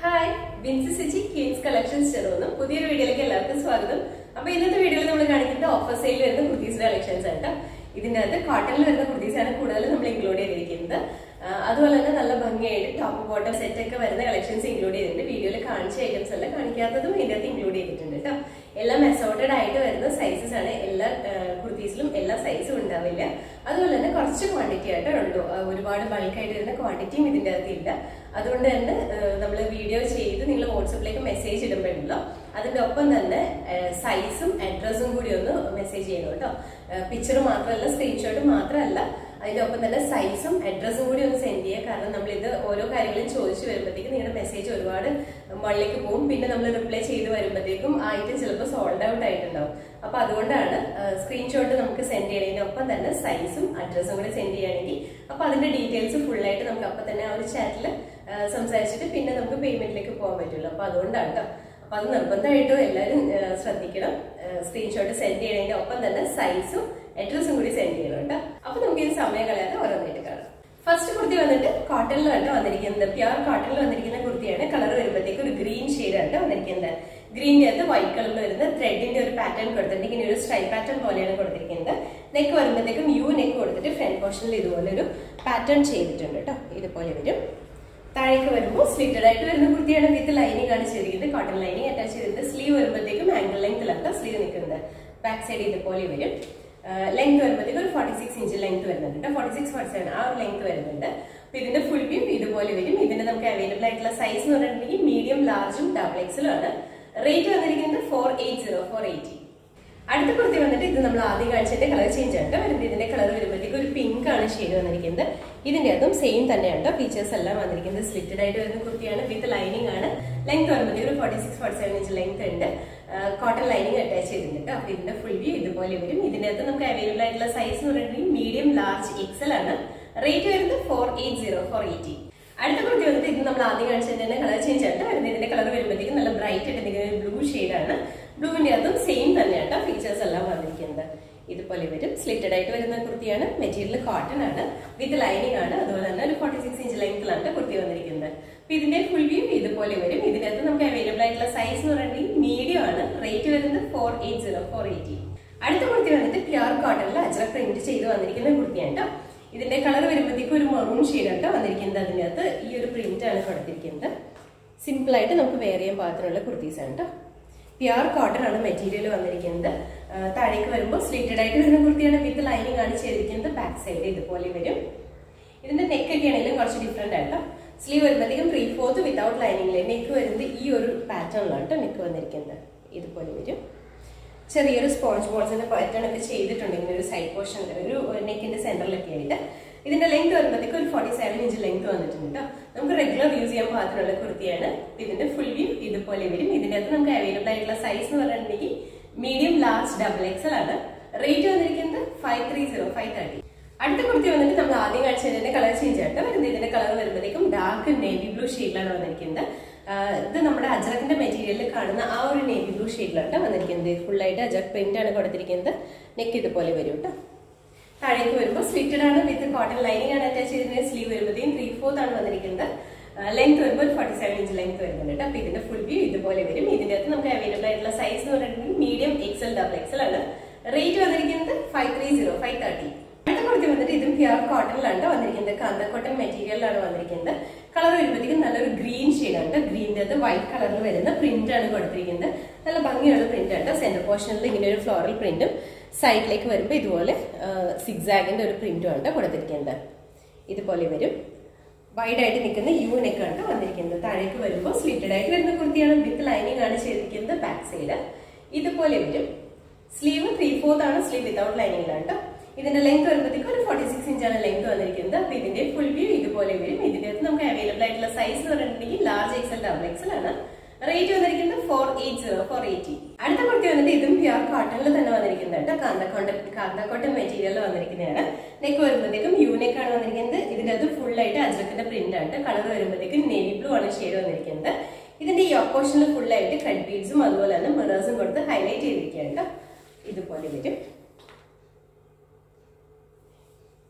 Hi Binsi Siji kids collections ചെറുന്ന് പുതിയൊരു വീഡിയോയിലേക്ക് എല്ലാവർക്കും സ്വാഗതം അപ്പൊ ഇന്നത്തെ വീഡിയോയിൽ നമ്മൾ കാണിക്കുന്നത് ഓഫർ സെയിൽ വരുന്ന കുർത്തീസിന്റെ കളക്ഷൻസ് ആണ് ട്ടോ. ഇതിന്റെ അകത്ത് കോട്ടണിൽ വരുന്ന കുർത്തീസ് ആണ് കൂടുതൽ നമ്മൾ ഇൻക്ലൂഡ് ചെയ്തിരിക്കുന്നത് ആ, അതുപോലെ തന്നെ നല്ല ഭംഗിയായിട്ട് ടോപ്പ് ബോട്ടം സെറ്റ് ഒക്കെ വരുന്ന കളക്ഷൻസ് ഇൻക്ലൂഡ് ചെയ്തിട്ടുണ്ട് വീഡിയോയിൽ കാണിച്ച ഐറ്റംസ് എല്ലാം കാണിക്കാത്തതും ഇതിന്റെ അകത്ത് ഇൻക്ലൂഡ് ചെയ്തിട്ടുണ്ട് കേട്ടോ എല്ലാം അസോർട്ടഡ് ആയിട്ട് വരുന്ന സൈസസ് ആണ് എല്ലാ കുർത്തീസിലും എല്ലാ സൈസും ഉണ്ടാവില്ല അതുപോലെ തന്നെ കുറച്ച് ക്വാണ്ടിറ്റി ആയിട്ട് ഉള്ളൂ ആ, ഒരുപാട് ബൾക്കായിട്ട് വരുന്ന ക്വാണ്ടിറ്റിയും ഇതിന്റെ അകത്ത് ഇല്ല അതുകൊണ്ട് തന്നെ നമ്മൾ വീഡിയോ ചെയ്ത് നിങ്ങൾ വാട്സപ്പിലേക്ക് മെസ്സേജ് ഇടുമ്പോഴല്ലോ അതിന്റെ ഒപ്പം തന്നെ സൈസും അഡ്രസ്സും കൂടി ഒന്ന് മെസ്സേജ് ചെയ്യണം കേട്ടോ പിക്ചർ മാത്രമല്ല സ്ക്രീൻഷോട്ട് മാത്രമല്ല അതിന്റെ ഒപ്പം തന്നെ സൈസും അഡ്രസ്സും കൂടി ഒന്ന് സെൻഡ് ചെയ്യുക കാരണം നമ്മൾ ഇത് ഓരോ കാര്യങ്ങളും ചോദിച്ചു വരുമ്പോഴത്തേക്കും നിങ്ങളുടെ മെസ്സേജ് ഒരുപാട് മുകളിലേക്ക് പോകും പിന്നെ നമ്മൾ റിപ്ലൈ ചെയ്ത് വരുമ്പോഴത്തേക്കും ആ ഐറ്റം ചിലപ്പോൾ സോൾഡ് ഔട്ട് ആയിട്ടുണ്ടാവും അപ്പൊ അതുകൊണ്ടാണ് സ്ക്രീൻഷോട്ട് നമുക്ക് സെൻഡ് ചെയ്യണതിന്റെ ഒപ്പം തന്നെ സൈസും അഡ്രസ്സും കൂടി സെൻഡ് ചെയ്യുകയാണെങ്കിൽ അപ്പൊ അതിന്റെ ഡീറ്റെയിൽസ് ഫുൾ ആയിട്ട് നമുക്ക് അപ്പൊ തന്നെ ആ ഒരു ചാറ്റിൽ സംസാരിച്ചിട്ട് പിന്നെ നമുക്ക് പേയ്മെന്റിലേക്ക് പോകാൻ പറ്റുള്ളൂ അപ്പൊ അതുകൊണ്ടാണ് കേട്ടോ അപ്പൊ അത് നിർബന്ധമായിട്ടും എല്ലാവരും ആ, ശ്രദ്ധിക്കണം സ്ക്രീൻഷോട്ട് സെൻഡ് ചെയ്യണതിന്റെ ഒപ്പം തന്നെ സൈസും അഡ്രസ്സും കൂടി സെൻഡ് ചെയ്യണം കേട്ടോ അപ്പൊ നമുക്ക് ഇത് സമയം കളയാതെ ഓരോന്നായിട്ട് കാണാം ഫസ്റ്റ് കുർത്തി വന്നിട്ട് കോട്ടണിൽ ആണ് വന്നിരിക്കുന്നത് പ്യുർ കോട്ടണിൽ വന്നിരിക്കുന്ന കുർത്തിയാണ് കളർ വരുമ്പോഴത്തേക്ക് ഒരു ഗ്രീൻ ഷെയ്ഡാണ് വന്നിരിക്കുന്നത് ഗ്രീനിന്റെ അകത്ത് വൈറ്റ് കളറിൽ വരുന്ന ത്രെഡിന്റെ ഒരു പാറ്റേൺ കൊടുത്തിട്ട് ഇങ്ങനെ ഒരു സ്ട്രൈപ്പ് പാറ്റേൺ പോലെയാണ് കൊടുത്തിരിക്കുന്നത് നെക്ക് വരുമ്പോഴത്തേക്കും യു നെക്ക് കൊടുത്തിട്ട് ഫ്രണ്ട് പോർഷനിൽ ഇതുപോലെ ഒരു പാറ്റേൺ ചെയ്തിട്ടുണ്ട് കേട്ടോ ഇതുപോലെ വരും താഴേക്ക് വരുമ്പോൾ സ്ലിറ്റഡ് ആയിട്ട് വരുന്ന കുർത്തിയാണ് വിത്ത് ലൈനിങ് ആണ് ചെയ്തിരിക്കുന്നത് കോട്ടൺ ലൈനിങ് അറ്റാച്ച് ചെയ്തിട്ട് സ്ലീവ് വരുമ്പോഴത്തേക്കും ആംഗിൾ ലെങ്ത്തിലാണ് സ്ലീവ് നിൽക്കുന്നത് ബാക്ക് സൈഡ് ഇതുപോലെ വരും ലെങ്ത് വരുമ്പോഴത്തേക്കും ഒരു ഫോർട്ടി സിക്സ് ഇഞ്ച് ലെങ്ത് വരുന്നുണ്ട് ഫോർട്ടി സിക്സ് ഫോർട്ടി സെവൻ ആ ഒരു ലെങ്ത് വരുന്നുണ്ട് അപ്പൊ ഇതിന്റെ ഫുൾ വ്യൂ ഇതുപോലെ വരും ഇതിന്റെ നമുക്ക് അവൈലബിൾ ആയിട്ടുള്ള സൈസ് എന്ന് പറഞ്ഞിട്ടുണ്ടെങ്കിൽ മീഡിയം ലാർജും ഡബിൾ എക്സലും ആണ് റേറ്റ് വന്നിരിക്കുന്നത് four eight zero four eighty അടുത്ത കുർത്തി വന്നിട്ട് ഇത് നമ്മൾ ആദ്യം കാണിച്ചതിന്റെ കളർ ചേഞ്ച് ആണ് വരുന്നത് ഇതിന്റെ കളർ വരുമ്പോഴത്തേക്ക് ഒരു പിങ്ക് ആണ് ഷെയ്ഡ് വന്നിരിക്കുന്നത് ഇതിന്റെ അതും സെയിം തന്നെയാണ് ഫീച്ചേഴ്സ് എല്ലാം വന്നിരിക്കുന്നത് സ്ലിറ്റഡ് ആയിട്ട് വരുന്ന കുർത്തിയാണ് വിത്ത് ലൈനിങ് ആണ് ലെങ്ത് വരുമ്പോഴത്തേക്ക് ഒരു forty six forty seven inch length ഉണ്ട് കോട്ടൺ ലൈനിങ് അറ്റാച്ച് ചെയ്തിട്ടുണ്ട് അപ്പൊ ഇതിന്റെ ഫുൾ വ്യൂ ഇതുപോലെ വരും ഇതിന്റെ അകത്ത് നമുക്ക് അവൈലബിൾ ആയിട്ടുള്ള സൈസ് എന്ന് പറഞ്ഞിട്ടുണ്ടെങ്കിൽ മീഡിയം ലാർജ് എക്സൽ ആണ് റേറ്റ് വരുന്നത് four eight zero four eighty അടുത്ത കുർത്തി വന്നിട്ട് ഇത് നമ്മൾ ആദ്യം കാണിച്ചതിന്റെ തന്നെ കളർ ചേഞ്ച് ആണ് വരുന്നത് ഇതിന്റെ കളർ വരുമ്പോഴത്തേക്കും നല്ല ബ്രൈറ്റ് ആയിട്ട് നിൽക്കുന്ന ബ്ലൂ ആണ് ബ്ലൂവിന്റെ അതും സെയിം തന്നെയാണ് ഫീച്ചേഴ്സ് എല്ലാം വന്നിരിക്കുന്നത് ഇതുപോലെ വരും സ്ലിറ്റഡ് ആയിട്ട് വരുന്ന കുർത്തിയാണ് മെറ്റീരിയൽ കോട്ടൺ ആണ് വിത്ത് ലൈനിങ് ആണ് അതുപോലെ തന്നെ ഒരു ഫോർട്ടി സിക്സ് ഇഞ്ച് ലെങ്ത്തിലാണ് കുർത്തി വന്നിരിക്കുന്നത് അപ്പൊ ഇതിന്റെ ഫുൾ വ്യൂ ഇതുപോലെ വരും ഇതിനകത്ത് നമുക്ക് അവൈലബിൾ ആയിട്ടുള്ള സൈസ് എന്ന് പറയുന്നത് മീഡിയം ആണ് റേറ്റ് വരുന്നത് four eight zero four eighty അടുത്ത കുർത്തി വന്നിട്ട് പ്യുർ കോട്ടണിൽ അജ്ര പ്രിന്റ് ചെയ്ത് വന്നിരിക്കുന്ന കുർത്തിയാണ് കേട്ടോ ഇതിന്റെ കളർ വരുമ്പോഴത്തേക്കും ഒരു മറൂൺ ഷെയ്ഡാണ് വന്നിരിക്കുന്നത് അതിനകത്ത് ഈ ഒരു പ്രിന്റ് ആണ് കൊടുത്തിരിക്കുന്നത് സിമ്പിൾ ആയിട്ട് നമുക്ക് വെയർ ചെയ്യാൻ പാകത്തിനുള്ള കുർത്തീസ് ആണ് കേട്ടോ പ്യുർ കോട്ടൺ ആണ് മെറ്റീരിയൽ വന്നിരിക്കുന്നത് ആ, താഴേക്ക് വരുമ്പോൾ സ്ലിറ്റഡ് ആയിട്ട് വരുന്ന കുർത്തിയാണ് വിത്ത് ലൈനിങ് ആണ് ചെയ്തിരിക്കുന്നത് ബാക്ക് സൈഡ് ഇതുപോലെ വരും ഇതിന്റെ നെക്ക് ഒക്കെ ആണെങ്കിലും കുറച്ച് ഡിഫറെന്റ് ആട്ടോ സ്ലീവ് വരുമ്പോഴത്തേക്കും ത്രീ ഫോർത്ത് വിത്തൗട്ട് ലൈനിങ്ങിൽ നെക്ക് വരുന്നത് ഈ ഒരു പാറ്റേണിലാണ് കേട്ടോ നെക്ക് വന്നിരിക്കുന്നത് ഇതുപോലെ വരും ചെറിയൊരു സ്പോഞ്ച് ബോൾസിന്റെ പാറ്റേൺ ഒക്കെ ചെയ്തിട്ടുണ്ട് ഇങ്ങനെ ഒരു സൈഡ് പോർഷൻ ഒരു നെക്കിന്റെ സെന്ററിലൊക്കെ ആയിട്ട് ഇതിന്റെ ലെങ്ത് വരുമ്പോഴത്തേക്ക് ഒരു ഫോർട്ടി സെവൻ ഇഞ്ച് ലെങ്ത് വന്നിട്ടുണ്ട് കേട്ടോ നമുക്ക് റെഗുലർ യൂസ് ചെയ്യാൻ പാകത്തിനുള്ള കുർത്തിയാണ് ഇതിന്റെ ഫുൾ വ്യൂ ഇതുപോലെ വരും ഇതിന്റെ അകത്ത് നമുക്ക് അവൈലബിൾ ആയിട്ടുള്ള സൈസ് എന്ന് പറഞ്ഞിട്ടുണ്ടെങ്കിൽ മീഡിയം ലാർജ് ഡബിൾ എക്സൽ ആണ് റേറ്റ് വന്നിരിക്കുന്നത് five three zero five thirty അടുത്ത കുർത്തി വന്നിട്ട് നമ്മൾ ആദ്യം കാണിച്ചതിന്റെ കളർ ചേഞ്ച് ആയിട്ട് വരുന്നത് ഇതിന്റെ കളർ വരുമ്പോഴത്തേക്കും ഡാർക്ക് നേവി ബ്ലൂ ഷെയ്ഡിലാണ് വന്നിരിക്കുന്നത് ആഹ് ഇത് നമ്മുടെ അജറക്കിന്റെ മെറ്റീരിയലിൽ കാണുന്ന ആ ഒരു നേവി ബ്ലൂ ഷെയ്ഡിലാണ് വന്നിരിക്കുന്നത് ഫുൾ ആയിട്ട് അജറക് പ്രിന്റ് ആണ് കൊടുത്തിരിക്കുന്നത് നെക്ക് ഇതുപോലെ വരും കേട്ടോ താഴേക്ക് വരുമ്പോൾ സ്ലിറ്റഡ് ആണ് വിത്ത് കോട്ടൺ ലൈനിങ് ആണ് അറ്റാച്ച് ചെയ്തിരുന്നത് സ്ലീവ് വരുമ്പോഴത്തേക്കും ത്രീ ഫോർത്ത് ആണ് വന്നിരിക്കുന്നത് ലെങ്ത് വരുമ്പോൾ ഫോർട്ടി സെവൻ ഇഞ്ച് ലെങ്ത് വരുന്നുണ്ട് കേട്ടോ അപ്പൊ ഇതിന്റെ ഫുൾ വ്യൂ ഇതുപോലെ വരും ഇതിന്റെ അകത്ത് നമുക്ക് അവൈലബിൾ ആയിട്ടുള്ള സൈസ് എന്ന് പറഞ്ഞിട്ടുണ്ടെങ്കിൽ മീഡിയം എക്സൽ ഡബിൾ എക്സൽ ആണ് റേറ്റ് വന്നിരിക്കുന്നത് five three zero five thirty അടുത്ത കുർത്തി വന്നിട്ട് ഇതും പ്യുർ കോട്ടണിലാണ് വന്നിരിക്കുന്നത് കാന്ത കോട്ടൺ മെറ്റീരിയലിലാണ് വന്നിരിക്കുന്നത് കളർ വരുമ്പോഴത്തേക്കും നല്ലൊരു ഗ്രീൻ ഷെയ്ഡാണ് ഗ്രീനിന്റെ അത് വൈറ്റ് കളറിൽ വരുന്ന പ്രിന്റ് ആണ് കൊടുത്തിരിക്കുന്നത് നല്ല ഭംഗിയുള്ള പ്രിന്റ് ആണ് സെന്റർ പോർഷനിൽ ഇങ്ങനെ ഒരു ഫ്ലോറൽ പ്രിന്റും സൈഡിലേക്ക് വരുമ്പോൾ ഇതുപോലെ സിക്സാഗിന്റെ ഒരു പ്രിന്റും ആണ് കൊടുത്തിരിക്കുന്നത് ഇതുപോലെ വരും വൈഡ് ആയിട്ട് നിൽക്കുന്ന യു നെക്ക് ആണ് വന്നിരിക്കുന്നത് താഴേക്ക് വരുമ്പോൾ സ്ലിറ്റഡ് ആയിട്ട് വരുന്ന കുർത്തിയാണ് വിത്ത് ലൈനിങ് ആണ് ചെയ്തിരിക്കുന്നത് ബാക്ക് സൈഡ് ഇതുപോലെ വരും സ്ലീവ് ത്രീ ഫോർത്ത് ആണ് സ്ലീവ് വിത്തൗട്ട് ലൈനിങ്ങിലാണ് കേട്ടോ ഇതിന്റെ ലെങ്ത് വരുമ്പോഴത്തേക്കും ഒരു ഫോർട്ടി സിക്സ് ഇഞ്ചാണ് ലെങ്ത് വന്നിരിക്കുന്നത് അപ്പൊ ഇതിന്റെ ഫുൾ വ്യൂ ഇതുപോലെ വരും ഇതിന്റെ അകത്ത് നമുക്ക് അവൈലബിൾ ആയിട്ടുള്ള സൈസ് എന്ന് പറഞ്ഞിട്ടുണ്ടെങ്കിൽ ലാർജ് എക്സൽ ഡബിൾ എക്സൽ ആണ് റേറ്റ് വന്നിരിക്കുന്നത് four eight zero four eighty അടുത്ത കുർത്തി വന്നിട്ട് ഇതും പ്യുർ കോട്ടണിൽ തന്നെ വന്നിരിക്കുന്നത് കേട്ടോ കാന്തക്കോട്ടൺ കാന്തക്കോട്ടൺ മെറ്റീരിയൽ വന്നിരിക്കുന്നതാണ് നെക്ക് വരുമ്പോഴത്തേക്കും യു നെക്ക് ആണ് വന്നിരിക്കുന്നത് ഇതിന്റെ അത് ഫുൾ ആയിട്ട് അജ്രക്കിന്റെ പ്രിന്റ് ആണ് കളർ വരുമ്പോഴത്തേക്കും നേവി ബ്ലൂ ആണ് ഷെയ്ഡ് വന്നിരിക്കുന്നത് ഇതിന്റെ ഈ ഓപ്പോഷനിൽ ഫുൾ ആയിട്ട് കട്ട് ബീഡ്സും അതുപോലെ തന്നെ മിറേഴ്സും കൊടുത്ത് ഹൈലൈറ്റ് ചെയ്തിരിക്കുകയാണ് കേട്ടോ ഇതുപോലെ വരും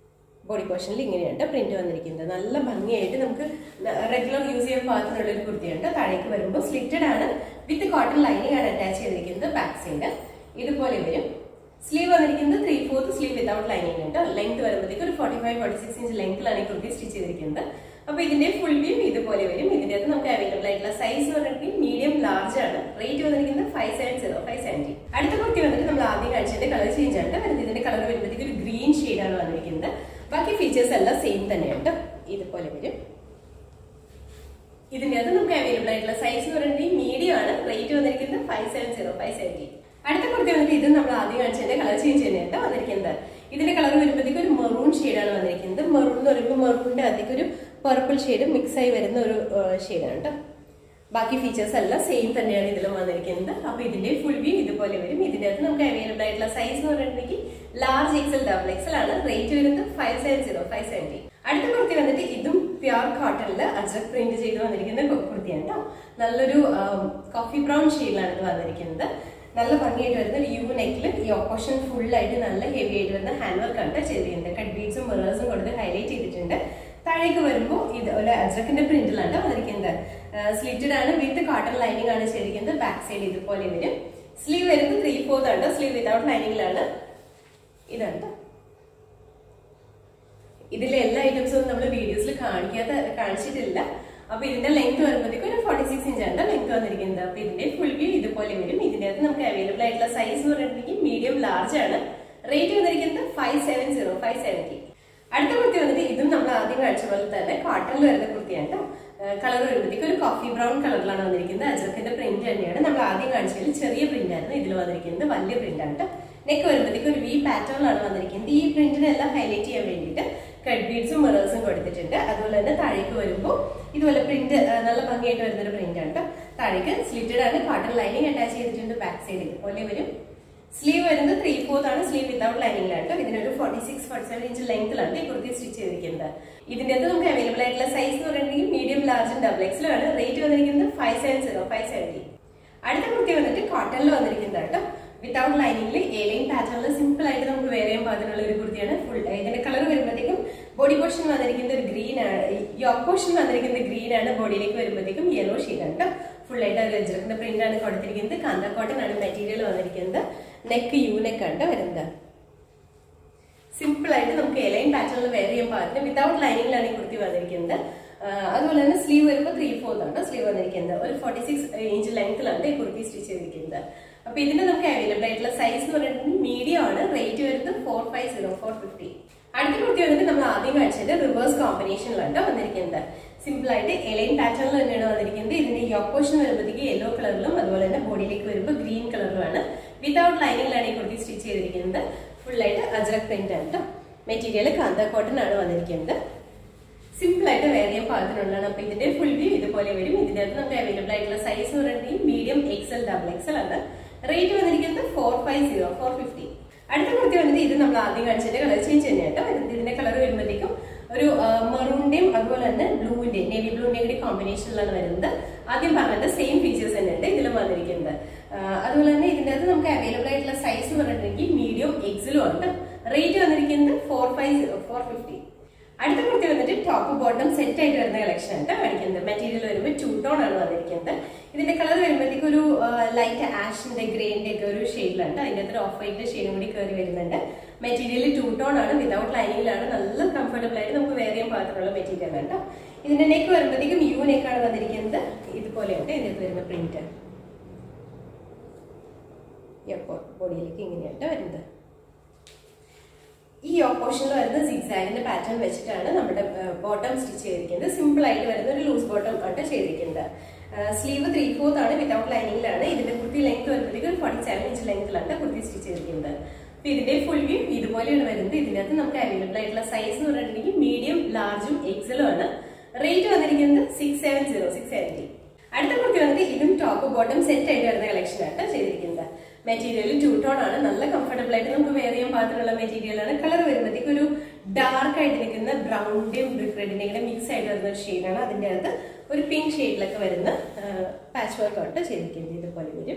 ബോഡി പോർഷനിൽ ഇങ്ങനെയാണ് പ്രിന്റ് വന്നിരിക്കുന്നത് നല്ല ഭംഗിയായിട്ട് നമുക്ക് റെഗുലർ യൂസ് ചെയ്യാൻ പാകത്തിനുള്ള ഒരു കുർത്തിയുണ്ട് താഴേക്ക് വരുമ്പോൾ സ്ലിറ്റഡ് ആണ് വിത്ത് കോട്ടൺ ലൈനിങ് ആണ് അറ്റാച്ച് ചെയ്തിരിക്കുന്നത് ബാക്ക് സൈഡ് ഇതുപോലെ വരും സ്ലീവ് വന്നിരിക്കുന്നത് three fourth sleeve without lining ഉണ്ട് ലെങ്ത് വരുമ്പോഴത്തേക്ക് ഒരു forty five forty six inch ലെങ്ത്തിലാണ് ഈ കുർത്തി സ്റ്റിച്ച് ചെയ്തിരിക്കുന്നത് അപ്പൊ ഇതിന്റെ ഫുൾ വ്യൂ ഇതുപോലെ വരും ഇതിന്റെ അകത്ത് നമുക്ക് അവൈലബിൾ ആയിട്ടുള്ള സൈസ് പറഞ്ഞിട്ടുണ്ടെങ്കിൽ മീഡിയം ലാർജ് ആണ് റേറ്റ് വന്നിരിക്കുന്നത് five seven zero five seventy അടുത്ത കുർത്തി വന്നിട്ട് നമ്മൾ ആദ്യം കാണിച്ചതിന്റെ കളർ ചേഞ്ച് ആണ് വരുന്നത് ഇതിന്റെ കളർ വരുമ്പോഴത്തേക്ക് ഒരു ഗ്രീൻ ആണ് വന്നിരിക്കുന്നത് ബാക്കി ഫീച്ചേഴ്സ് എല്ലാം സെയിം തന്നെയാണ് ഇതുപോലെ വരും ഇതിന്റെ അകത്ത് നമുക്ക് അവൈലബിൾ ആയിട്ടുള്ള സൈസ് എന്ന് പറയുന്നത് മീഡിയം ആണ് റേറ്റ് വന്നിരിക്കുന്നത് five seven zero five seventy അടുത്ത കുർത്തി വന്നിട്ട് ഇത് നമ്മൾ ആദ്യം കാണിച്ചതിന്റെ കളർ ചേഞ്ച് തന്നെയാണ് വന്നിരിക്കുന്നത് ഇതിന്റെ കളർ വരുമ്പോഴത്തേക്ക് ഒരു മെറൂൺ ഷെയ്ഡാണ് വന്നിരിക്കുന്നത് മെറൂൺ എന്ന് പറയുമ്പോൾ മെറൂണിന്റെ അധികം ഒരു പർപ്പിൾ ഷെയ്ഡ് മിക്സ് ആയി വരുന്ന ഒരു ഷെയ്ഡാണ് കേട്ടോ ബാക്കി ഫീച്ചേഴ്സ് എല്ലാം സെയിം തന്നെയാണ് ഇതിലും വന്നിരിക്കുന്നത് അപ്പൊ ഇതിന്റെ ഫുൾ വ്യൂ ഇതുപോലെ വരും ഇതിന്റെ അകത്ത് നമുക്ക് അവൈലബിൾ ആയിട്ടുള്ള സൈസ് എന്ന് പറയുന്നത് ലാർജ് എക്സൽ ഡബിൾ എക്സൽ ആണ് റേറ്റ് വരുന്നത് five seven zero five seventy അടുത്ത കുർത്തി വന്നിട്ട് ഇതും പ്യുർ കോട്ടണില് അജ്രക് പ്രിന്റ് ചെയ്ത് വന്നിരിക്കുന്ന കുർത്തിയാണ് കേട്ടോ നല്ലൊരു കോഫി ബ്രൗൺ ഷെയ്ഡിലാണ് ഇത് വന്നിരിക്കുന്നത് നല്ല ഭംഗിയായിട്ട് വരുന്ന ഒരു യു നെക്കിൽ ഈ ഓപ്പോഷൻ ഫുൾ ആയിട്ട് നല്ല ഹെവി ആയിട്ട് വരുന്ന ഹാൻഡ് വർക്ക് ആണ് ചെയ്തിരിക്കുന്നത് കട്ട് ബീഡ്സും മിറേഴ്സും കൊടുത്ത് ഹൈലൈറ്റ് ചെയ്തിട്ടുണ്ട് താഴേക്ക് വരുമ്പോൾ ഇത് ഒരു അജ്രക്കിന്റെ പ്രിന്റിലാണ് വന്നിരിക്കുന്നത് സ്ലിറ്റഡ് ആണ് വിത്ത് കോട്ടൺ ലൈനിങ് ആണ് ചെയ്തിരിക്കുന്നത് ബാക്ക് സൈഡ് ഇതുപോലെ വരും സ്ലീവ് വരുന്നത് ത്രീ ഫോർത്ത് ആണ് സ്ലീവ് വിതൗട്ട് ലൈനിങ്ങിലാണ് ഇതാണ് ഇതിലെ എല്ലാ ഐറ്റംസും നമ്മൾ വീഡിയോസിൽ കാണിക്കാത്ത കാണിച്ചിട്ടില്ല അപ്പൊ ഇതിന്റെ ലെങ്ത് വരുമ്പോഴത്തേക്ക് ഒരു ഫോർട്ടി സിക്സ് ഇഞ്ചാണ് ലെങ്ത് വന്നിരിക്കുന്നത് അപ്പൊ ഇതിന്റെ ഫുൾ വ്യൂ ഇതുപോലെ വരും ഇതിന്റെ അകത്ത് നമുക്ക് അവൈലബിൾ ആയിട്ടുള്ള സൈസ് എന്ന് പറഞ്ഞിട്ടുണ്ടെങ്കിൽ മീഡിയം ലാർജ് ആണ് റേറ്റ് വന്നിരിക്കുന്നത് five seven zero five seventy അടുത്ത കുർത്തി വന്നിട്ട് ഇതും നമ്മൾ ആദ്യം കാണിച്ച പോലെ തന്നെ കോട്ടണിൽ വരുന്ന കുർത്തിയാണ് കേട്ടോ കളർ വരുമ്പോഴത്തേക്ക് ഒരു കോഫി ബ്രൗൺ കളറിലാണ് വന്നിരിക്കുന്നത് അജറക്കിന്റെ പ്രിന്റ് തന്നെയാണ് നമ്മൾ ആദ്യം കാണിച്ചതിൽ ചെറിയ പ്രിന്റ് ആയിരുന്നു ഇതിൽ വന്നിരിക്കുന്നത് വലിയ പ്രിന്റ് ആണ് കേട്ടോ നെക്ക് വരുമ്പോഴത്തേക്ക് ഒരു വി പാറ്റേണിലാണ് വന്നിരിക്കുന്നത് ഈ പ്രിന്റിനെല്ലാം ഹൈലൈറ്റ് ചെയ്യാൻ വേണ്ടിയിട്ട് കട്ട് ബീഡ്സും മിറേഴ്സും കൊടുത്തിട്ടുണ്ട് അതുപോലെ തന്നെ താഴേക്ക് വരുമ്പോൾ ഇതുപോലെ പ്രിന്റ് നല്ല ഭംഗിയായിട്ട് വരുന്ന ഒരു പ്രിന്റ് ആണ് കേട്ടോ താഴേക്ക് സ്ലിറ്റഡ് ആണ് കോട്ടൺ ലൈനിങ് അറ്റാച്ച് ചെയ്തിട്ടുണ്ട് ബാക്ക് സൈഡ് ഇതുപോലെ വരും സ്ലീവ് വരുന്നത് ത്രീ ഫോർത്ത് ആണ് സ്ലീവ് വിതൗട്ട് ലൈനിങ്ങിലാണ് കേട്ടോ ഇതിനൊരു forty six forty seven inch ലെങ്ത്തിലാണ് ഈ കുർത്തി സ്റ്റിച്ച് ചെയ്തിരിക്കുന്നത് ഇതിന്റെ അകത്ത് നമുക്ക് അവൈലബിൾ ആയിട്ടുള്ള സൈസ് എന്ന് പറയുന്നത് മീഡിയം ലാർജും ഡബിൾ എക്സിലാണ് റേറ്റ് വന്നിരിക്കുന്നത് five seven zero five seventy അടുത്ത കുർത്തി വന്നിട്ട് കോട്ടണിൽ വന്നിരിക്കുന്നത് കേട്ടോ വിത്തൗട്ട് ലൈനിങ്ങിൽ എ ലൈൻ പാറ്റേണിൽ സിമ്പിൾ ആയിട്ട് നമുക്ക് വേറെ ചെയ്യാൻ പാകത്തിനുള്ള ഒരു കുർത്തിയാണ് ഫുൾ ഇതിന്റെ കളർ വരുമ്പോഴത്തേക്കും ബോഡി പോർഷൻ വന്നിരിക്കുന്നത് ഒരു ഗ്രീൻ ആണ് യോക്ക് പോർഷൻ വന്നിരിക്കുന്നത് ഗ്രീൻ ആണ് ബോഡിയിലേക്ക് വരുമ്പോഴത്തേക്കും യെല്ലോ ഷെയ്ഡാണ് കേട്ടോ ഫുൾ ആയിട്ട് ഒരു അജറക്കിന്റെ പ്രിന്റ് ആണ് കൊടുത്തിരിക്കുന്നത് കാന്ത കോട്ടൺ ആണ് മെറ്റീരിയൽ വന്നിരിക്കുന്നത് നെക്ക് യു നെക്ക് ആണ് വരുന്നത് സിമ്പിൾ ആയിട്ട് നമുക്ക് എലൈൻ പാറ്റേണിൽ വെയർ ചെയ്യാൻ പാകത്തിന് വിതൗട്ട് ലൈനിങ്ങിലാണ് ഈ കുർത്തി വന്നിരിക്കുന്നത് അതുപോലെ തന്നെ സ്ലീവ് വരുമ്പോൾ ത്രീ ഫോർത്ത് ആണ് സ്ലീവ് വന്നിരിക്കുന്നത് ഒരു ഫോർട്ടി സിക്സ് ഇഞ്ച് ലെങ്ത്തിലാണ് ഈ കുർത്തി സ്റ്റിച്ച് ചെയ്തിരിക്കുന്നത് അപ്പൊ ഇതിന് നമുക്ക് അവൈലബിൾ ആയിട്ടുള്ള സൈസ് എന്ന് പറയുന്നത് മീഡിയം ആണ് റേറ്റ് വരുന്നത് four five zero four fifty അടുത്ത കുർത്തി വന്നിട്ട് നമ്മൾ ആദ്യം കാണിച്ചത് റിവേഴ്സ് കോമ്പിനേഷനിലാണ് വന്നിരിക്കുന്നത് സിമ്പിൾ ആയിട്ട് എലൈൻ പാറ്റേണിൽ തന്നെയാണ് വന്നിരിക്കുന്നത് ഇതിന്റെ യോക്ക് പോർഷൻ വരുമ്പോഴത്തേക്ക് യെല്ലോ കളറിലും അതുപോലെ തന്നെ ബോഡിയിലേക്ക് വരുമ്പോൾ ഗ്രീൻ കളറിലുമാണ് വിതൗട്ട് ലൈനിങ്ങിലാണ് ഈ കുർത്തി സ്റ്റിച്ച് ചെയ്തിരിക്കുന്നത് ഫുൾ ആയിട്ട് അജ്രക് പ്രിന്റ് ആണ് കേട്ടോ മെറ്റീരിയൽ കാന്ത കോട്ടൺ ആണ് വന്നിരിക്കുന്നത് സിമ്പിൾ ആയിട്ട് വെയർ ചെയ്യാൻ പാകത്തിനുള്ളതാണ് അപ്പൊ ഇതിന്റെ ഫുൾ വ്യൂ ഇതുപോലെ വരും ഇതിന്റെ അകത്ത് നമുക്ക് അവൈലബിൾ ആയിട്ടുള്ള സൈസ് എന്ന് പറയുന്നത് മീഡിയം എക്സൽ ഡബിൾ എക്സൽ ആണ് റേറ്റ് വന്നിരിക്കുന്നത് four five zero four fifty അടുത്ത കുർത്തി വന്നിട്ട് ഇത് നമ്മൾ ആദ്യം കാണിച്ചതിന്റെ കളർ ചേഞ്ച് തന്നെയാട്ടോ ഇതിന്റെ കളർ വരുമ്പോഴത്തേക്കും ഒരു മെറൂണിന്റെയും അതുപോലെ തന്നെ ബ്ലൂവിന്റെയും നേവി ബ്ലൂവിന്റെയും കൂടി കോമ്പിനേഷനിലാണ് വരുന്നത് ആദ്യം പറഞ്ഞത് സെയിം ഫീച്ചേഴ്സ് തന്നെയുണ്ട് ഇതിലും വന്നിരിക്കുന്നത് അതുപോലെ തന്നെ ഇതിന്റെ അകത്ത് നമുക്ക് അവൈലബിൾ ആയിട്ടുള്ള സൈസ് എന്ന് പറഞ്ഞിട്ടുണ്ടെങ്കിൽ മീഡിയം എക്സിലും ഉണ്ട് റേറ്റ് വന്നിരിക്കുന്നത് four five zero four fifty അടുത്ത കുർത്തി വന്നിട്ട് ടോപ്പ് ബോട്ടം സെറ്റ് ആയിട്ട് വരുന്ന കളക്ഷൻ ആണ് കാണിക്കുന്നത് മെറ്റീരിയൽ വരുമ്പോൾ ടൂ ടോൺ ആണ് വന്നിരിക്കുന്നത് ഇതിന്റെ കളർ വരുമ്പോഴത്തേക്ക് ഒരു ലൈറ്റ് ആഷിന്റെ ഗ്രേന്റെ ഒക്കെ ഒരു ഷെയ്ഡിലാണ് അതിന്റെ അകത്ത് ഓഫ് വൈറ്റ് ഷെയ്ഡും കൂടി കയറി വരുന്നുണ്ട് മെറ്റീരിയൽ ടൂ ടോൺ ആണ് വിതൗട്ട് ലൈനിങ്ങിലാണ് നല്ല കംഫർട്ടബിൾ ആയിട്ട് നമുക്ക് വേറെ ചെയ്യാൻ പാകത്തിനുള്ള മെറ്റീരിയൽ ആണ് കേട്ടോ ഇതിന്റെ നെക്ക് വരുമ്പോഴത്തേക്കും യു നെക്കാണ് വന്നിരിക്കുന്നത് ഇതുപോലെയുണ്ട് ഇതിനകത്ത് വരുന്ന പ്രിന്റ് ബോഡിയിലേക്ക് ഇങ്ങനെയാണ് വരുന്നത് ഈ ഓപ്പോഷനിൽ വരുന്ന സിക്സാഗിന്റെ പാറ്റേൺ വെച്ചിട്ടാണ് നമ്മുടെ ബോട്ടം സ്റ്റിച്ച് ചെയ്തിരിക്കുന്നത് സിമ്പിൾ ആയിട്ട് വരുന്ന ഒരു ലൂസ് ബോട്ടം ആണ് ചെയ്തിരിക്കുന്നത് സ്ലീവ് ത്രീ ഫോർത്ത് ആണ് വിതൗട്ട് ലൈനിങ്ങിലാണ് ഇതിന്റെ കുർത്തി ലെങ്ത് വരുമ്പോഴത്തേക്ക് ഒരു ഫോർട്ടി സെവൻ ഇഞ്ച് ലെങ്ത്തിലാണ് കുർത്തി സ്റ്റിച്ച് ചെയ്തിരിക്കുന്നത് അപ്പൊ ഇതിന്റെ ഫുൾ വ്യൂ ഇതുപോലെയാണ് വരുന്നത് ഇതിനകത്ത് നമുക്ക് അവൈലബിൾ ആയിട്ടുള്ള സൈസ് എന്ന് പറഞ്ഞിട്ടുണ്ടെങ്കിൽ മീഡിയം ലാർജും എക്സലും ആണ് റേറ്റ് വന്നിരിക്കുന്നത് six seven zero six seventy അടുത്ത കുർത്തി വന്നിട്ട് ഇതും ടോപ്പ് ബോട്ടം സെറ്റ് ആയിട്ട് വരുന്ന കളക്ഷൻ ആണ് ചെയ്തിരിക്കുന്നത് മെറ്റീരിയൽ ടൂ ടോൺ ആണ് നല്ല കംഫർട്ടബിൾ ആയിട്ട് നമുക്ക് വെയർ ചെയ്യാൻ പാകത്തിനുള്ള മെറ്റീരിയൽ ആണ് കളർ വരുമ്പോഴത്തേക്ക് ഒരു ഡാർക്ക് ആയിട്ട് നിൽക്കുന്ന ബ്രൗണിന്റെയും ബ്രിക്ക് റെഡിന്റെയും കൂടെ മിക്സ് ആയിട്ട് വരുന്ന ഒരു ഷെയ്ഡാണ് അതിന്റെ അകത്ത് ഒരു പിങ്ക് ഷെയ്ഡിലൊക്കെ വരുന്ന പാച്ച് വർക്ക് ആണ് ചെയ്തിരിക്കുന്നത് ഇതുപോലെ വരും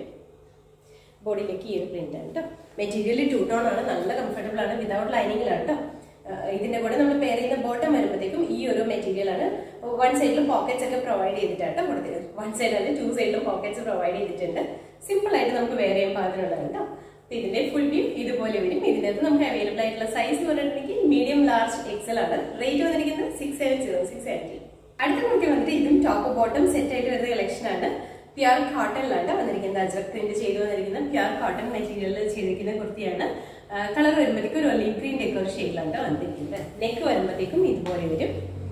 ബോഡിയിലേക്ക് ഈ ഒരു പ്രിന്റ് ആണ് കേട്ടോ മെറ്റീരിയൽ ടൂ ടോൺ ആണ് നല്ല കംഫർട്ടബിൾ ആണ് വിതൗട്ട് ലൈനിങ്ങിലാണ് കേട്ടോ ഇതിന്റെ കൂടെ നമ്മൾ പെയർ ചെയ്യുന്ന ബോട്ടം വരുമ്പോഴത്തേക്കും ഈ ഒരു മെറ്റീരിയൽ ആണ് വൺ സൈഡിൽ പോക്കറ്റ്സ് ഒക്കെ പ്രൊവൈഡ് ചെയ്തിട്ടാണ് കൊടുത്തത് വൺ സൈഡ് അല്ല ടു സൈഡിലും പോക്കറ്റ്സ് പ്രൊവൈഡ് ചെയ്തിട്ടുണ്ട് സിമ്പിൾ ആയിട്ട് നമുക്ക് വെയർ ചെയ്യാൻ പാകത്തിനുള്ളതാണ് കേട്ടോ അപ്പൊ ഇതിന്റെ ഫുൾ വ്യൂ ഇതുപോലെ വരും ഇതിനകത്ത് നമുക്ക് അവൈലബിൾ ആയിട്ടുള്ള സൈസ് പറഞ്ഞിട്ടുണ്ടെങ്കിൽ മീഡിയം ലാർജ് എക്സൽ ആണ് റേറ്റ് വന്നിരിക്കുന്നത് six seven zero six seventy അടുത്ത കുർത്തി വന്നിട്ട് ഇതും ടോപ്പ് ബോട്ടം സെറ്റ് ആയിട്ട് വരുന്ന കളക്ഷൻ ആണ് പ്യാർ കോട്ടണിലാണ് വന്നിരിക്കുന്നത് അജ്രക് പ്രിന്റ് ചെയ്ത് വന്നിരിക്കുന്ന പ്യാർ കോട്ടൺ മെറ്റീരിയലിൽ ചെയ്തിരിക്കുന്ന കുർത്തിയാണ് കളർ വരുമ്പോഴത്തേക്കും ഒരു ഒലീവ് ഗ്രീൻ ഡെക്കോർ ഷെയ്ഡിലാണ് വന്നിരിക്കുന്നത് നെക്ക് വരുമ്പോഴത്തേക്കും ഇതുപോലെ വരും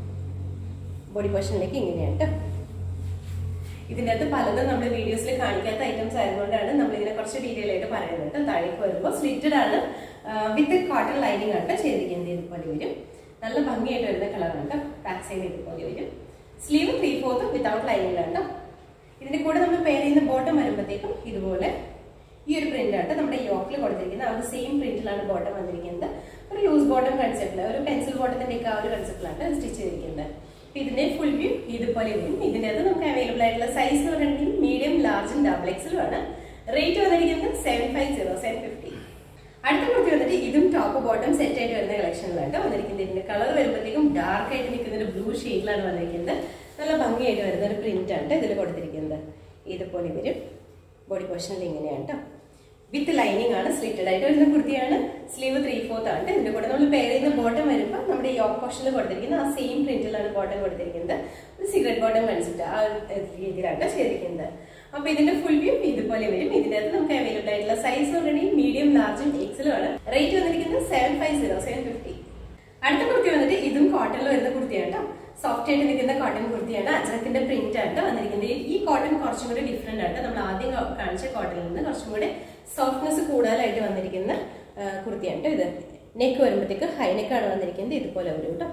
ബോഡി പോർഷനിലേക്ക് ഇങ്ങനെയാണ് ട്ടോ. ഇതിന്റെ അകത്ത് പലതും നമ്മൾ വീഡിയോസിൽ കാണിക്കാത്ത ഐറ്റംസ് ആയതുകൊണ്ടാണ് നമ്മളിങ്ങനെ കുറച്ച് ഡീറ്റെയിൽ ആയിട്ട് പറയുന്നത് താഴേക്ക് വരുമ്പോൾ സ്ലിറ്റഡ് ആണ് വിത്ത് കോട്ടൺ ലൈനിങ് ആണ് ചെയ്തിരിക്കുന്നത് ഇതുപോലെ വരും നല്ല ഭംഗിയായിട്ട് വരുന്ന കളറാണ് ബാക്ക് സൈഡ് ഇതുപോലെ വരും സ്ലീവ് ത്രീ ഫോർത്ത് വിത്തൗട്ട് ലൈനിങ്ങിലാണ് ഇതിന്റെ കൂടെ നമ്മൾ പെയർ ചെയ്യുന്ന ബോട്ടം വരുമ്പോഴത്തേക്കും ഇതുപോലെ ഈ ഒരു പ്രിന്റ് ആണ് നമ്മുടെ യോക്കിൽ കൊടുത്തിരിക്കുന്നത് ആ ഒരു സെയിം പ്രിന്റിലാണ് ബോട്ടം വന്നിരിക്കുന്നത് ഒരു ലൂസ് ബോട്ടം കൺസെപ്റ്റിൽ ഒരു പെൻസിൽ ബോട്ടത്തിന്റെ ഒക്കെ ആ ഒരു കൺസെപ്റ്റിലാണ് സ്റ്റിച്ച് ചെയ്തിരിക്കുന്നത് അപ്പൊ ഇതിന്റെ ഫുൾ വ്യൂ ഇതുപോലെ വരും ഇതിന്റെ അത് നമുക്ക് അവൈലബിൾ ആയിട്ടുള്ള സൈസ് എന്ന് പറഞ്ഞിട്ടുണ്ടെങ്കിൽ മീഡിയം ലാർജും ഡബിൾ എക്സലും ആണ് റേറ്റ് വന്നിരിക്കുന്നത് seven five zero seven fifty അടുത്ത കുർത്തി വന്നിട്ട് ഇതും ടോപ്പ് ബോട്ടം സെറ്റ് ആയിട്ട് വരുന്ന കളക്ഷനിലാണ് വന്നിരിക്കുന്നത് ഇതിന്റെ കളർ വരുമ്പോഴത്തേക്കും ഡാർക്ക് ആയിട്ട് നിൽക്കുന്ന ഒരു ബ്ലൂ ഷെയ്ഡിലാണ് വന്നിരിക്കുന്നത് നല്ല ഭംഗിയായിട്ട് വരുന്ന ഒരു പ്രിന്റ് ആണ് ഇതിൽ കൊടുത്തിരിക്കുന്നത് ഇതുപോലെ വരും ബോഡി പോർഷനിൽ ഇങ്ങനെയാണ് കേട്ടോ വിത്ത് ലൈനിങ് ആണ് സ്ലിറ്റഡ് ആയിട്ട് വരുന്ന കുർത്തിയാണ് സ്ലീവ് ത്രീ ഫോർത്ത് ആണ് ഇതിന്റെ കൂടെ നമ്മൾ പെയർ ചെയ്യുന്ന ബോട്ടം വരുമ്പോൾ നമ്മുടെ യോക്ക് പോർഷനിൽ കൊടുത്തിരിക്കുന്ന ആ സെയിം പ്രിന്റിലാണ് ബോട്ടം കൊടുത്തിരിക്കുന്നത് ഒരു സിഗരറ്റ് ബോട്ടം കൺസെപ്റ്റ് ആ രീതിയിലാണ് ചെയ്തിരിക്കുന്നത് അപ്പൊ ഇതിന്റെ ഫുൾ വ്യൂ ഇതുപോലെ വരും ഇതിന്റെ അകത്ത് നമുക്ക് അവൈലബിൾ ആയിട്ടുള്ള സൈസ് പറഞ്ഞിട്ടുണ്ടെങ്കിൽ മീഡിയം ലാർജും എക്സലും ആണ് റേറ്റ് വന്നിരിക്കുന്നത് seven five zero seven fifty അടുത്ത കുർത്തി വന്നിട്ട് ഇതും കോട്ടണിൽ വരുന്ന കുർത്തിയാണ് കേട്ടോ സോഫ്റ്റ് ആയിട്ട് നിൽക്കുന്ന കോട്ടൺ കുർത്തിയാണ് അജ്രക്കിന്റെ പ്രിന്റ് ആണ് ട്ടോ വന്നിരിക്കുന്നത് ഈ കോട്ടൺ കുറച്ചും കൂടി ഡിഫറെന്റ് ആണ് ട്ടോ. നമ്മൾ ആദ്യം കാ- കാണിച്ച കോട്ടണിൽ നിന്ന് കുറച്ചും കൂടി സോഫ്റ്റ്നെസ് കൂടുതലായിട്ട് വന്നിരിക്കുന്ന ആ, കുർത്തിയാണ് ട്ടോ ഇത് നെക്ക് വരുമ്പോഴത്തേക്ക് ഹൈ നെക്കാണ് വന്നിരിക്കുന്നത് ഇതുപോലെ വരും കേട്ടോ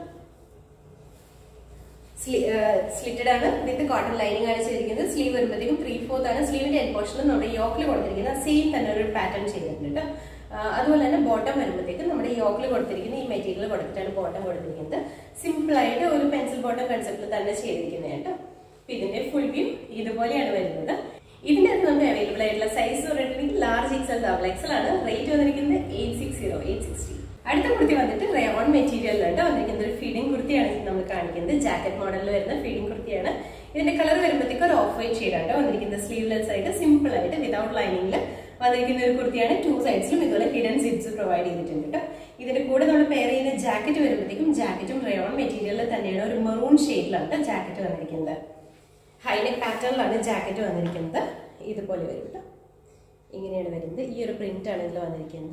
സ്ലിറ്റഡ് ആണ് വിത്ത് കോട്ടൺ ലൈനിങ് ആണ് ചെയ്തിരിക്കുന്നത് സ്ലീവ് വരുമ്പോഴത്തേക്കും ത്രീ ഫോർത്ത് ആണ് സ്ലീവിന്റെ എൻ പോർഷനിൽ നമ്മുടെ യോക്കിൽ കൊടുത്തിരിക്കുന്നത് സെയിം തന്നെ ഒരു പാറ്റേൺ ചെയ്തിട്ടുണ്ട് കേട്ടോ ആ, അതുപോലെ തന്നെ ബോട്ടം വരുമ്പോഴത്തേക്കും നമ്മുടെ യോക്കിൽ കൊടുത്തിരിക്കുന്ന ഈ മെറ്റീരിയൽ കൊടുത്തിട്ടാണ് ബോട്ടം കൊടുത്തിരിക്കുന്നത് സിമ്പിൾ ആയിട്ട് ഒരു പെൻസിൽ ബോട്ടം കൺസെപ്റ്റിൽ തന്നെ ചെയ്തിരിക്കുന്നത് കേട്ടോ അപ്പൊ ഇതിന്റെ ഫുൾ വ്യൂ ഇതുപോലെയാണ് വരുന്നത് ഇതിന്റെ അകത്ത് നമുക്ക് അവൈലബിൾ ആയിട്ടുള്ള സൈസ് പറഞ്ഞിട്ടുണ്ടെങ്കിൽ ലാർജ് എക്സൽ ഡബിൾ എക്സൽ ആണ് റേറ്റ് വന്നിരിക്കുന്നത് eight six zero eight sixty അടുത്ത കുർത്തി വന്നിട്ട് റയോൺ മെറ്റീരിയലിലുണ്ട് വന്നിരിക്കുന്നത് ഒരു ഫീഡിംഗ് കുർത്തിയാണ് നമ്മൾ കാണിക്കുന്നത് ജാക്കറ്റ് മോഡലിൽ വരുന്ന ഫീഡിംഗ് കുർത്തിയാണ് ഇതിന്റെ കളർ വരുമ്പോഴത്തേക്ക് ഒരു ഓഫ് വൈറ്റ് ഷെയ്ഡാണ് വന്നിരിക്കുന്നത് സ്ലീവ്ലെസ് ആയിട്ട് സിമ്പിൾ ആയിട്ട് വിതൗട്ട് ലൈനിങ്ങിൽ വന്നിരിക്കുന്ന ഒരു കുർത്തിയാണ് ടു സൈഡ്സിലും ഇതുപോലെ ഹിഡൻ സിപ്സ് പ്രൊവൈഡ് ചെയ്തിട്ടുണ്ട് കേട്ടോ ഇതിന്റെ കൂടെ നമ്മൾ പെയർ ചെയ്യുന്ന ജാക്കറ്റ് വരുമ്പോഴത്തേക്കും ജാക്കറ്റും റയോൺ മെറ്റീരിയലിൽ തന്നെയാണ് ഒരു മെറൂൺ ഷെയ്ഡിലാണ് ജാക്കറ്റ് വന്നിരിക്കുന്നത് ഹൈനെക്ക് പാറ്റേണിലാണ് ജാക്കറ്റ് വന്നിരിക്കുന്നത് ഇതുപോലെ വരും കേട്ടോ ഇങ്ങനെയാണ് വരുന്നത് ഈ ഒരു പ്രിന്റ് ആണ് ഇതിൽ വന്നിരിക്കുന്നത്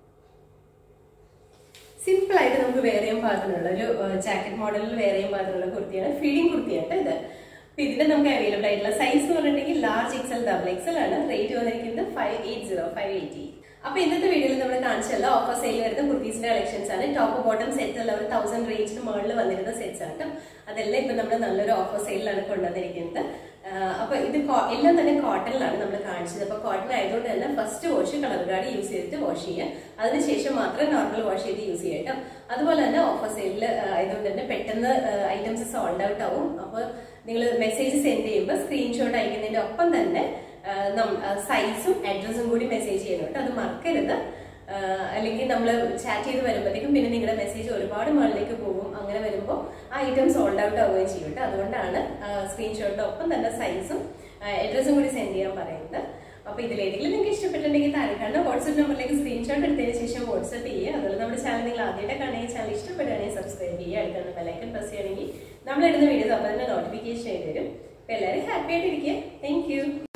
സിമ്പിൾ ആയിട്ട് നമുക്ക് വെയർ ചെയ്യാൻ പാകത്തിനുള്ള ഒരു ജാക്കറ്റ് മോഡലിൽ വെയർ ചെയ്യാൻ പാകത്തിനുള്ള കുർത്തിയാണ് ഫീഡിംഗ് കുർത്തിയാണ് ഇത് അപ്പൊ ഇതിന്റെ നമുക്ക് അവൈലബിൾ ആയിട്ടുള്ള സൈസ് എന്ന് പറഞ്ഞിട്ടുണ്ടെങ്കിൽ ലാർജ് എക്സൽ ഡബിൾ എക്സൽ ആണ് റേറ്റ് വന്നിരിക്കുന്നത് five eight zero five eighty അപ്പൊ ഇന്നത്തെ വീഡിയോയിൽ നമ്മൾ കാണിച്ചല്ല ഓഫർ സെയിൽ വരുന്ന കുർത്തീസിന്റെ കളക്ഷൻസ് ആണ് ടോപ്പ് ബോട്ടം സെറ്റ് അല്ല ഒരു തൗസൻഡ് റേഞ്ചിന് മുകളിൽ വന്നിരുന്ന സെറ്റ്സ് ആണ് ട്ടോ. അതെല്ലാം ഇപ്പൊ നമ്മൾ നല്ലൊരു ഓഫർ സെയിലാണ് കൊണ്ടുവന്നിരിക്കുന്നത് ആഹ് അപ്പൊ ഇത് കോ- എല്ലാം തന്നെ കോട്ടണിലാണ് നമ്മൾ കാണിച്ചത് അപ്പൊ കോട്ടൺ ആയതുകൊണ്ട് തന്നെ first wash colour guard use ചെയ്തിട്ട് വാഷ് ചെയ്യുക അതിനുശേഷം മാത്രം നോർമൽ വാഷ് ചെയ്ത് യൂസ് ചെയ്യുക കേട്ടോ അതുപോലെ തന്നെ ഓഫർ സെയിലിൽ ആയതുകൊണ്ട് തന്നെ പെട്ടെന്ന് ഐറ്റംസ് സോൾഡ് ഔട്ട് ആവും അപ്പൊ നിങ്ങൾ മെസ്സേജ് സെൻഡ് ചെയ്യുമ്പോൾ സ്ക്രീൻഷോട്ട് അയക്കുന്നതിന്റെ ഒപ്പം തന്നെ സൈസും അഡ്രസ്സും കൂടി മെസ്സേജ് ചെയ്യണം കേട്ടോ അത് മറക്കരുത് ആഹ് അല്ലെങ്കിൽ നമ്മൾ ചാറ്റ് ചെയ്ത് വരുമ്പോഴത്തേക്കും പിന്നെ നിങ്ങളുടെ മെസ്സേജ് ഒരുപാട് മുകളിലേക്ക് പോകും അങ്ങനെ വരുമ്പോൾ ആ ഐറ്റം സോൾഡ് ഔട്ട് ആവുകയും ചെയ്യും കേട്ടോ അതുകൊണ്ടാണ് സ്ക്രീൻഷോട്ടിന്റെ ഒപ്പം തന്നെ സൈസും അഡ്രസ്സും കൂടി സെൻഡ് ചെയ്യാൻ പറയുന്നത് അപ്പൊ ഇതിലേതെങ്കിലും നിങ്ങൾക്ക് ഇഷ്ടപ്പെട്ടിട്ടുണ്ടെങ്കിൽ താഴെ കാണുന്ന വാട്സ്ആപ്പ് നമ്പറിലേക്ക് സ്ക്രീൻഷോട്ട് എടുത്തതിന് ശേഷം വാട്സ്ആപ്പ് ചെയ്യുക അതുപോലെ നമ്മുടെ ചാനൽ നിങ്ങൾ ആദ്യമായിട്ട് കാണുകയും ചാനൽ ഇഷ്ടപ്പെടുകയാണെങ്കിൽ സബ്സ്ക്രൈബ് ചെയ്യുക അടുത്തുള്ള ബെലൈക്കൻ പ്രസ് ചെയ്യുകയാണെങ്കിൽ നമ്മൾ ഇടുന്ന വീഡിയോസ് അപ്പോൾ തന്നെ നോട്ടിഫിക്കേഷൻ ആയിട്ട് വരും അപ്പൊ എല്ലാവരും ഹാപ്പി ആയിട്ടിരിക്കുക താങ്ക് യു